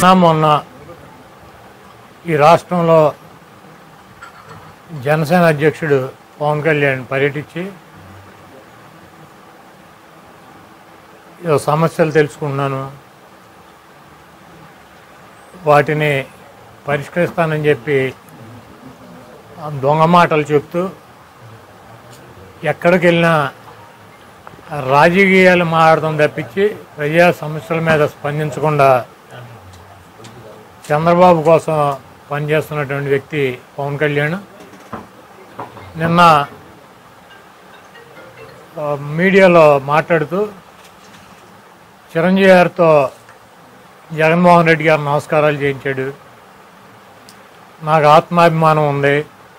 నా మొన్న ఈ రాష్ట్రంలో జనసేన అధ్యక్షుడు పవన్ కళ్యాణ్ పర్యటించి ఏదో సమస్యలు తెలుసుకున్నాను వాటిని పరిష్కరిస్తానని చెప్పి ఆ దొంగ మాటలు చెప్తూ ఎక్కడికి వెళ్ళినా రాజకీయాలు మాట్లాడడం తప్పించి ప్రజా సమస్యల మీద స్పందించకుండా చంద్రబాబు కోసం పనిచేస్తున్నటువంటి వ్యక్తి పవన్ కళ్యాణ్ నిన్న ఆ, మీడియాలో మాట్లాడుతూ చిరంజీవి గారితో జగన్మోహన్ రెడ్డి గారు నమస్కారాలు చేయించాడు నాకు ఆత్మాభిమానం ఉంది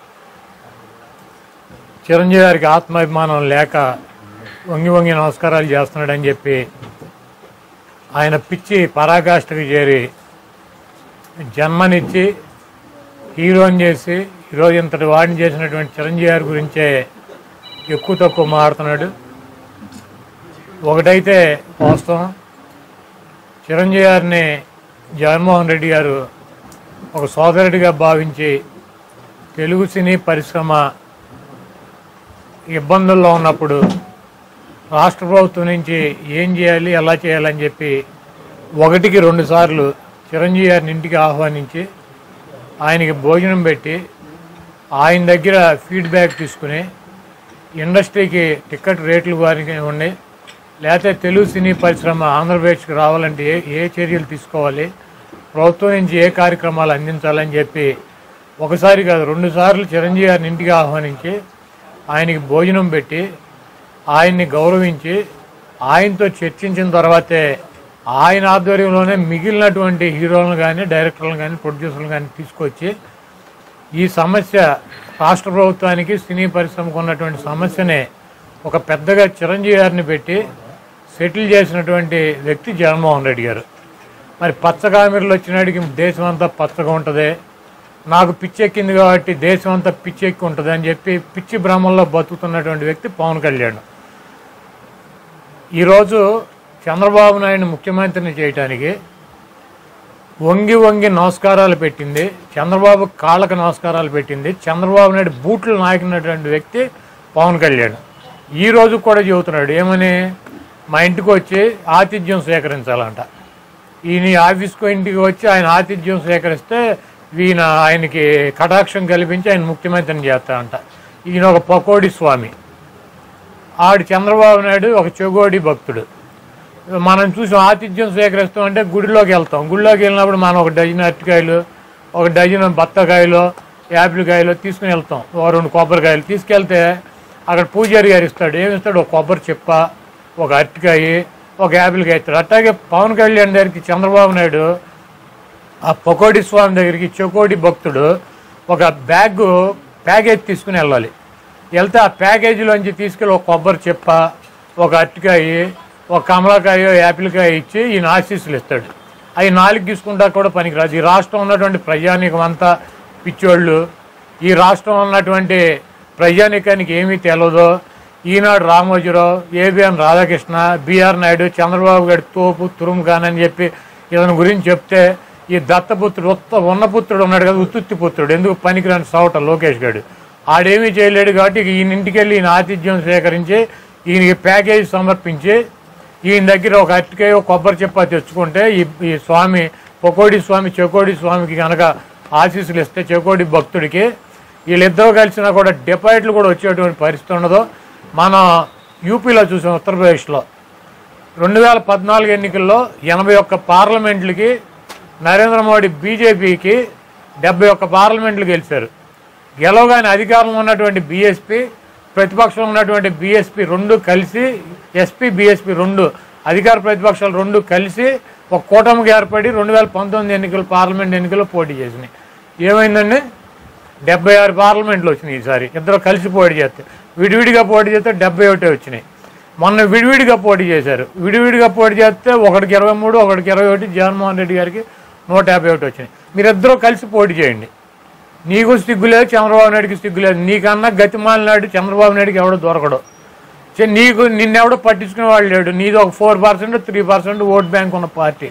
చిరంజీవి గారికి ఆత్మాభిమానం లేక వంగి వంగి నమస్కారాలు చేస్తున్నాడని చెప్పి ఆయన పిచ్చి పరాకాష్ఠకు చేరి జన్మనిచ్చి హీరోని చేసి ఈరోజు ఇంతటి వాడిని చేసినటువంటి చిరంజీవి గారి గురించే ఎక్కువ తక్కువ మాడుతున్నాడు ఒకటైతే వాస్తవం చిరంజీవి గారిని జగన్మోహన్ రెడ్డి గారు ఒక సోదరుడిగా భావించి తెలుగు సినీ పరిశ్రమ ఇబ్బందుల్లో ఉన్నప్పుడు రాష్ట్ర ప్రభుత్వం నుంచి ఏం చేయాలి ఎలా చేయాలని చెప్పి ఒకటికి రెండు సార్లు చిరంజీవి గారిని ఇంటికి ఆహ్వానించి ఆయనకి భోజనం పెట్టి ఆయన దగ్గర ఫీడ్బ్యాక్ తీసుకుని ఇండస్ట్రీకి టికెట్ రేట్లు వారికి ఉండి లేకపోతే తెలుగు సినీ పరిశ్రమ ఆంధ్రప్రదేశ్కి రావాలంటే ఏ ఏ చర్యలు తీసుకోవాలి ప్రభుత్వం నుంచి ఏ కార్యక్రమాలు అందించాలని చెప్పి ఒకసారి కాదు రెండు సార్లు చిరంజీవి గారిని ఇంటికి ఆహ్వానించి ఆయనకి భోజనం పెట్టి ఆయన్ని గౌరవించి ఆయనతో చర్చించిన తర్వాతే ఆయన ఆధ్వర్యంలోనే మిగిలినటువంటి హీరోలను కానీ డైరెక్టర్లను కానీ ప్రొడ్యూసర్లను కానీ తీసుకొచ్చి ఈ సమస్య రాష్ట్ర ప్రభుత్వానికి సినీ పరిశ్రమకు ఉన్నటువంటి సమస్యనే ఒక పెద్దగా చిరంజీవి గారిని పెట్టి సెటిల్ చేసినటువంటి వ్యక్తి జగన్మోహన్ రెడ్డి గారు మరి పచ్చగామిరలు వచ్చినాడికి దేశం అంతా పచ్చగా ఉంటుంది నాకు పిచ్చెక్కింది కాబట్టి దేశం అంతా పిచ్చెక్కి ఉంటుంది అని చెప్పి పిచ్చి భ్రమంలో బతుకుతున్నటువంటి వ్యక్తి పవన్ కళ్యాణ్ ఈరోజు చంద్రబాబు నాయుడు ముఖ్యమంత్రిని చేయటానికి వంగి వంగి నమస్కారాలు పెట్టింది చంద్రబాబు కాళ్ళకు నమస్కారాలు పెట్టింది చంద్రబాబు నాయుడు బూట్లు నాకినటువంటి వ్యక్తి పవన్ కళ్యాణ్ ఈ రోజు కూడా చెబుతున్నాడు ఏమని మా ఇంటికి వచ్చి ఆతిథ్యం స్వీకరించాలంట ఈయన ఆఫీస్కు ఇంటికి వచ్చి ఆయన ఆతిథ్యం స్వీకరిస్తే ఈయన ఆయనకి కటాక్షం కల్పించి ఆయన ముఖ్యమంత్రిని చేస్తాడంట ఈయన ఒక పకోడి స్వామి ఆడు చంద్రబాబు నాయుడు ఒక చెగోడి భక్తుడు మనం చూసి ఆతిథ్యం స్వీకరిస్తాం అంటే గుడిలోకి వెళ్తాం గుడిలోకి వెళ్ళినప్పుడు మనం ఒక డజన్ అరటికాయలు ఒక డజన్ బత్తకాయలు యాపిల్ కాయలు తీసుకుని వెళ్తాం ఓ రెండు కొబ్బరికాయలు తీసుకెళ్తే అక్కడ పూజారి గారు ఇస్తాడు ఏమి ఇస్తాడు ఒక కొబ్బరి చెప్ప ఒక అరటికాయ ఒక యాపిల్ కాయ ఇస్తాడు అట్లాగే పవన్ కళ్యాణ్ దగ్గరికి చంద్రబాబు నాయుడు ఆ పకోడి స్వామి దగ్గరికి చెకోడి భక్తుడు ఒక బ్యాగ్ ప్యాకేజ్ తీసుకుని వెళ్ళాలి వెళ్తే ఆ ప్యాకేజీలోంచి తీసుకెళ్ళి ఒక కొబ్బరి చెప్ప ఒక అరటికాయ ఒక కమలాకాయ యాపిల్కాయ ఇచ్చి ఈయన ఆశీస్సులు ఇస్తాడు అవి నాలుగు తీసుకుంటా కూడా పనికిరాదు ఈ రాష్ట్రం ఉన్నటువంటి ప్రజానీకం అంతా పిచ్చోళ్ళు ఈ రాష్ట్రం ఉన్నటువంటి ప్రజానీకానికి ఏమీ తెలియదో ఈనాడు రామోజీరావు ఏబిఎన్ రాధాకృష్ణ బిఆర్ నాయుడు చంద్రబాబు గారి తోపు తురుము కానని చెప్పి ఇతని గురించి చెప్తే ఈ దత్తపుత్రుడు ఉత్త ఉన్నపుత్రుడు ఉన్నాడు కదా ఉత్తుత్తి పుత్రుడు ఎందుకు పనికిరాని సౌట లోకేష్ గారు ఆడేమీ చేయలేడు కాబట్టి ఇక ఈయన ఇంటికి వెళ్ళి ఈయన ఆతిథ్యం సేకరించి ఈయనకి ప్యాకేజ్ సమర్పించి ఈయన దగ్గర ఒక అరటికాయ ఒక కొబ్బరి చెప్ప తెచ్చుకుంటే ఈ ఈ స్వామి పొకోడి స్వామి చెకోడి స్వామికి కనుక ఆశీస్సులు ఇస్తే చెకోడి భక్తుడికి వీళ్ళిద్దరూ కలిసినా కూడా డిపాజిట్లు కూడా వచ్చేటువంటి పరిస్థితి ఉండదు మనం యూపీలో చూసాం ఉత్తరప్రదేశ్లో రెండు వేల పద్నాలుగు ఎన్నికల్లో ఎనభై ఒక్క పార్లమెంట్లకి నరేంద్ర మోడీ బీజేపీకి డెబ్బై ఒక్క పార్లమెంట్లు గెలిచారు గెలవగానే అధికారంలో ఉన్నటువంటి బీఎస్పీ ప్రతిపక్షంలో ఉన్నటువంటి బీఎస్పీ రెండు కలిసి ఎస్పీ బీఎస్పీ రెండు అధికార ప్రతిపక్షాలు రెండు కలిసి ఒక కూటమికి ఏర్పడి రెండు వేల పంతొమ్మిది ఎన్నికలు పార్లమెంట్ ఎన్నికల్లో పోటీ చేసినాయి ఏమైందండి డెబ్బై ఆరు పార్లమెంట్లు వచ్చినాయి ఈసారి ఇద్దరు కలిసి పోటీ చేస్తే విడివిడిగా పోటీ చేస్తే డెబ్బై ఒకటి వచ్చినాయి మొన్న విడివిడిగా పోటీ చేశారు విడివిడిగా పోటీ చేస్తే ఒకటికి ఇరవై మూడు ఒకటికి ఇరవై ఒకటి జగన్మోహన్ రెడ్డి గారికి నూట యాభై ఒకటి వచ్చినాయి మీరిద్దరూ కలిసి పోటీ చేయండి నీకు సిగ్గు లేదు చంద్రబాబు నాయుడికి సిగ్గు లేదు నీకన్నా గతిమాలినాడు చంద్రబాబు నాయుడికి ఎవడో దొరకడు చే- నీకు నిన్నెవడో పట్టించుకునే వాళ్ళు లేడు నీది ఒక four percent three percent vote bank ఉన్న పార్టీ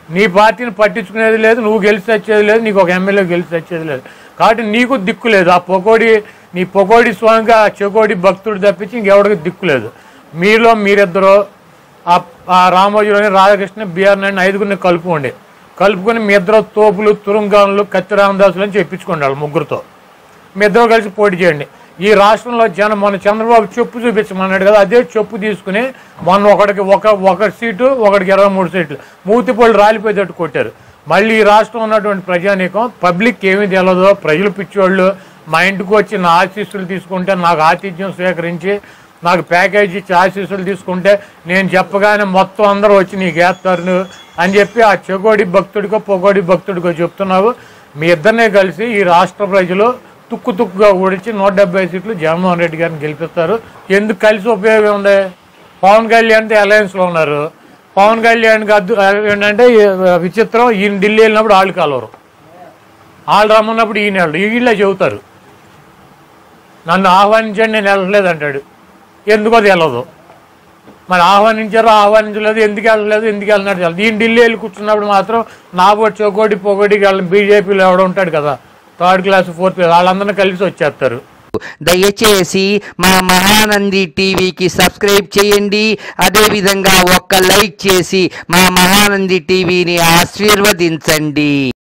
నీ పార్టీని పట్టించుకునేది లేదు నువ్వు గెలిచి వచ్చేది లేదు నీకు ఒక ఎమ్మెల్యే గెలిచి వచ్చేది లేదు కాబట్టి నీకు దిక్కు లేదు ఆ పొకోడి నీ పొకోడి స్వామిగా ఆ చెకోడి భక్తుడు తప్పించి ఇంకెవడికి దిక్కు లేదు మీలో మీరిద్దరు ఆ- ఆ రామోజీలోని రాధాకృష్ణ బిఆర్ నాయుడు ఐదుగురిని కలుపుకోండి కలుపుకొని మీ ఇద్దరు తోపులు తురుంగానులు కత్తి రామదాసులు అని చెప్పించుకోండి వాళ్ళు ముగ్గురుతో మీ ఇద్దరు కలిసి పోటీ చేయండి ఈ రాష్ట్రంలో జనం మొన్న చంద్రబాబు చెప్పు చూపించమన్నాడు కదా అదే చెప్పు తీసుకుని మొన్న ఒకడికి ఒక ఒక సీటు ఒకడికి ఇరవై మూడు సీట్లు మూతిపోళ్ళు రాలిపోయేటట్టు కొట్టారు మళ్ళీ ఈ రాష్ట్రం ఉన్నటువంటి ప్రజానీకం పబ్లిక్ ఏమీ తెలియదో ప్రజలు పిచ్చోళ్ళు మా ఇంటికి వచ్చి నా ఆశీస్సులు తీసుకుంటే నాకు ఆతిథ్యం స్వీకరించి నాకు ప్యాకేజ్ ఇచ్చి ఆశీస్సులు తీసుకుంటే నేను చెప్పగానే మొత్తం అందరూ వచ్చి నీకు వేస్తారు నువ్వు అని చెప్పి ఆ చెగోడి భక్తుడికో పొగోడి భక్తుడికో చెప్తున్నావు మీ ఇద్దరినే కలిసి ఈ రాష్ట్ర ప్రజలు తుక్కు తుక్కుగా ఓడించి నూట డెబ్బై సీట్లు జగన్మోహన్ రెడ్డి గారిని గెలిపిస్తారు ఎందుకు కలిసి ఉపయోగం ఉంది పవన్ కళ్యాణ్తో అలయన్స్లో ఉన్నారు పవన్ కళ్యాణ్కి అద్దు ఏంటంటే ఈ విచిత్రం ఈయన ఢిల్లీ వెళ్ళినప్పుడు వాళ్ళు కలవరు వాళ్ళు రమ్మన్నప్పుడు ఈయన వెళ్ళడు వీళ్ళే చెబుతారు నన్ను ఆహ్వానించండి నేను వెళ్ళలేదు అంటాడు ఎందుకో తెలియదు మరి ఆహ్వానించారో ఆహ్వానించలేదు ఎందుకు వెళ్ళలేదు ఎందుకు వెళ్ళినట్టు తెలియదు ఈయన ఢిల్లీ వెళ్ళి కూర్చున్నప్పుడు మాత్రం నాబోటి చోకోటి పొగోటికి వెళ్ళిన బీజేపీలో ఎవడ ఉంటాడు కదా థర్డ్ క్లాస్ ఫోర్త్ క్లాస్ వాళ్ళందరినీ కలిసి వచ్చేస్తారు దయచేసి మా మహానంది టీవీకి సబ్స్క్రైబ్ చేయండి అదేవిధంగా ఒక్క లైక్ చేసి మా మహానంది టీవీని ఆశీర్వదించండి